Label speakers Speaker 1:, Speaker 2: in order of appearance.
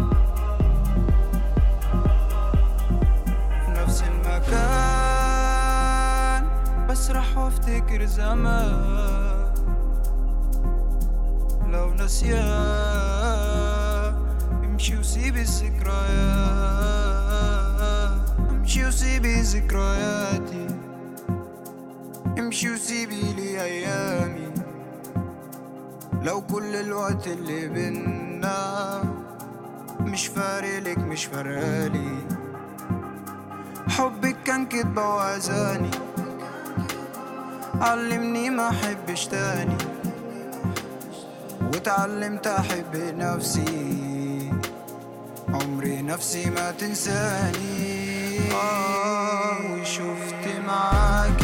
Speaker 1: في نفس المكان بسرح وافتكر زمان لو نسيان امشي وسيبي الذكريات امشي وسيبي ذكرياتي امشي وسيبي لي ايامي لو كل الوقت اللي بينا مش فارقلك مش فارقالي حبك كان كدبة وأذاني علمني ما احبش تاني واتعلمت احب نفسي عمري نفسي ما تنساني آه وشفت معاك